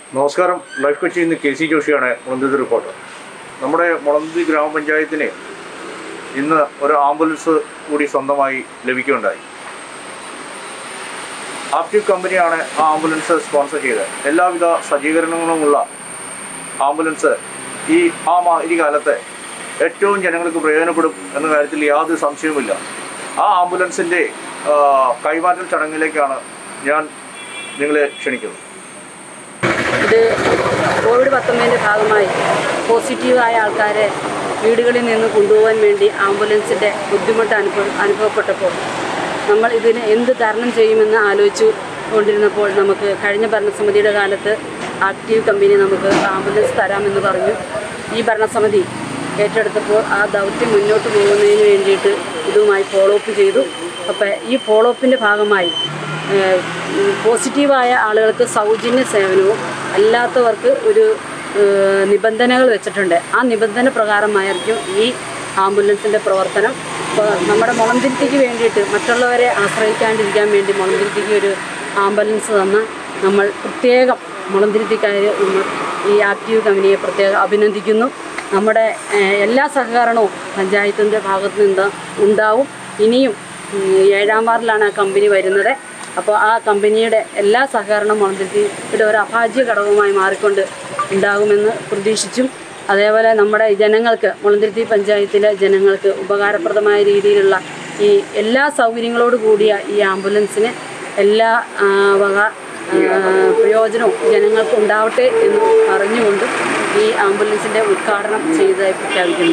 നമസ്കാരം ലൈഫ് കൊച്ചിയിൽ നിന്ന് കെ സി ജോഷിയാണ് മുളന്തുരുത്തി റിപ്പോർട്ടർ നമ്മുടെ മുളന്തുരുത്തി ഗ്രാമപഞ്ചായത്തിന് ഇന്ന് ഒരു ആംബുലൻസ് കൂടി സ്വന്തമായി ലഭിക്കുകയുണ്ടായി ആക്റ്റീവ് കമ്പനിയാണ് ആ ആംബുലൻസ് സ്പോൺസർ ചെയ്തത് എല്ലാവിധ സജ്ജീകരണങ്ങളുമുള്ള ആംബുലൻസ് ഈ ആ മാതിരി കാലത്ത് ഏറ്റവും ജനങ്ങൾക്ക് പ്രയോജനപ്പെടും എന്ന കാര്യത്തിൽ യാതൊരു സംശയവുമില്ല ആ ആംബുലൻസിൻ്റെ ആ, കൈമാറ്റൽ ചടങ്ങിലേക്കാണ് ഞാൻ നിങ്ങളെ ക്ഷണിക്കുന്നത് ഇത് കോവിഡ് പത്തൊമ്പതിൻ്റെ ഭാഗമായി പോസിറ്റീവായ ആൾക്കാരെ വീടുകളിൽ നിന്ന് കൊണ്ടുപോകാൻ വേണ്ടി ആംബുലൻസിൻ്റെ ബുദ്ധിമുട്ട് അനുഭവ അനുഭവപ്പെട്ടപ്പോൾ നമ്മൾ ഇതിന് എന്ത് തരണം ചെയ്യുമെന്ന് ആലോചിച്ചു കൊണ്ടിരുന്നപ്പോൾ നമുക്ക് കഴിഞ്ഞ ഭരണസമിതിയുടെ കാലത്ത് ആക്റ്റീവ് കമ്പനി നമുക്ക് ആംബുലൻസ് തരാമെന്ന് പറഞ്ഞു ഈ ഭരണസമിതി ഏറ്റെടുത്തപ്പോൾ ആ ദൗത്യം മുന്നോട്ട് പോകുന്നതിന് വേണ്ടിയിട്ട് ഇതുമായി ഫോളോ അപ്പ് ചെയ്തു അപ്പോൾ ഈ ഫോളോ അപ്പിൻ്റെ ഭാഗമായി ഏഹ് പോസിറ്റീവായ ആളുകൾക്ക് സൗജന്യ സേവനവും അല്ലാത്തവർക്ക് ഒരു ഏഹ് നിബന്ധനകൾ വെച്ചിട്ടുണ്ട് ആ നിബന്ധന പ്രകാരമായിരിക്കും ഈ ആംബുലൻസിൻ്റെ പ്രവർത്തനം ഇപ്പോൾ നമ്മുടെ മുളന്തിരുത്തിക്ക് വേണ്ടിയിട്ട് മറ്റുള്ളവരെ ആശ്രയിക്കാണ്ടിരിക്കാൻ വേണ്ടി മുളന്തിരുത്തിക്ക് ഒരു ആംബുലൻസ് തന്ന നമ്മൾ പ്രത്യേകം മുളന്തിരുത്തിക്കാർ നമ്മൾ ഈ ആക്റ്റീവ് കമ്പനിയെ പ്രത്യേകം അഭിനന്ദിക്കുന്നു നമ്മുടെ ഏഹ് എല്ലാ സഹകരണവും പഞ്ചായത്തിൻ്റെ ഭാഗത്തു നിന്ന് ഉണ്ടാവും ഇനിയും ഉം, ഏഴാം വാർഡിലാണ് ആ കമ്പനി വരുന്നത് അപ്പോൾ ആ കമ്പനിയുടെ എല്ലാ സഹകരണവും മുളന്തിരുത്തിയുടെ ഒരു അഭാജ്യ ഘടകവുമായി മാറിക്കൊണ്ട് ഉണ്ടാകുമെന്ന് പ്രതീക്ഷിച്ചും അതേപോലെ നമ്മുടെ ജനങ്ങൾക്ക് മുളന്തിരുത്തി പഞ്ചായത്തിലെ ജനങ്ങൾക്ക് ഉപകാരപ്രദമായ രീതിയിലുള്ള ഈ എല്ലാ സൗകര്യങ്ങളോട് കൂടിയ ഈ ആംബുലൻസിന് എല്ലാ ആ, വക ആ, പ്രയോജനവും ജനങ്ങൾക്ക് ഉണ്ടാവട്ടെ എന്ന് പറഞ്ഞുകൊണ്ട് ഈ ആംബുലൻസിൻ്റെ ഉദ്ഘാടനം ചെയ്തതായി പ്രഖ്യാപിക്കുന്നു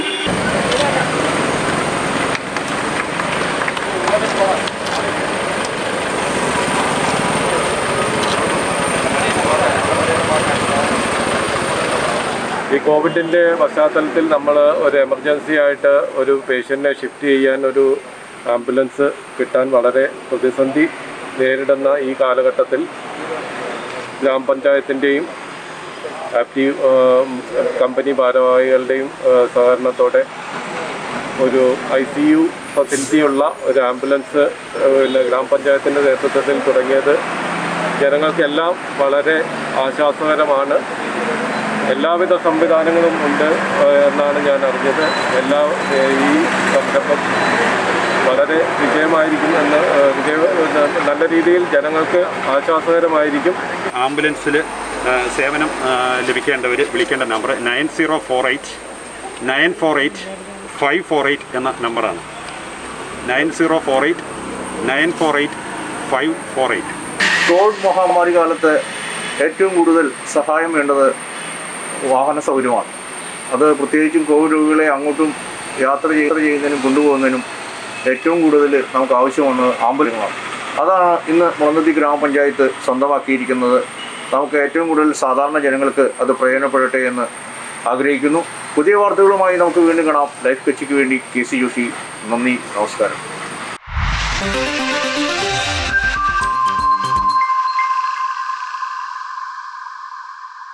ഈ കോവിഡിൻ്റെ പശ്ചാത്തലത്തിൽ നമ്മൾ ഒരു എമർജൻസി ആയിട്ട് ഒരു പേഷ്യൻറ്റിനെ ഷിഫ്റ്റ് ചെയ്യാൻ ഒരു ആംബുലൻസ് കിട്ടാൻ വളരെ പ്രതിസന്ധി നേരിടുന്ന ഈ കാലഘട്ടത്തിൽ ഗ്രാമപഞ്ചായത്തിൻ്റെയും ആക്റ്റീവ് കമ്പനി ഭാരവാഹികളുടെയും ആ, സഹകരണത്തോടെ ഒരു ഐ സി യു ഫെസിലിറ്റിയുള്ള ഒരു ആംബുലൻസ് ആ, പിന്നെ ഗ്രാമപഞ്ചായത്തിൻ്റെ നേതൃത്വത്തിൽ തുടങ്ങിയത് ജനങ്ങൾക്കെല്ലാം വളരെ ആശ്വാസകരമാണ് എല്ലാവിധ സംവിധാനങ്ങളും ഉണ്ട് ഏഹ്, എന്നാണ് ഞാൻ അറിഞ്ഞത് എല്ലാ ഏഹ്, ഈ സംരംഭം വളരെ വിജയമായിരിക്കും എന്ന് ഏഹ്, വിജയ നല്ല രീതിയിൽ ജനങ്ങൾക്ക് ആശ്വാസകരമായിരിക്കും ആംബുലൻസിൽ സേവനം ആ, ലഭിക്കേണ്ടവർ വിളിക്കേണ്ട number nine zero four eight nine four eight five four eight എന്ന നമ്പറാണ് nine zero four eight nine four eight five four eight covid മഹാമാരി കാലത്ത് ഏറ്റവും കൂടുതൽ സഹായം വേണ്ടത് വാഹന സൗകര്യമാണ് അത് പ്രത്യേകിച്ചും കോവിഡ് രോഗികളെ അങ്ങോട്ടും യാത്ര ചെയ്യ- യാത്ര ചെയ്യുന്നതിനും കൊണ്ടുപോകുന്നതിനും ഏറ്റവും കൂടുതൽ നമുക്ക് ആവശ്യമാണ് ആംബുലൻസുകളാണ് അതാണ് ഇന്ന് മുളന്തുരുത്തി ഗ്രാമപഞ്ചായത്ത് സ്വന്തമാക്കിയിരിക്കുന്നത് നമുക്ക് ഏറ്റവും കൂടുതൽ സാധാരണ ജനങ്ങൾക്ക് അത് പ്രയോജനപ്പെടട്ടെ എന്ന് ആഗ്രഹിക്കുന്നു പുതിയ വാർത്തകളുമായി നമുക്ക് വീണ്ടും കാണാം ലൈഫ് കച്ചിക്ക് വേണ്ടി കെ സി ജോഷി നന്ദി നമസ്കാരം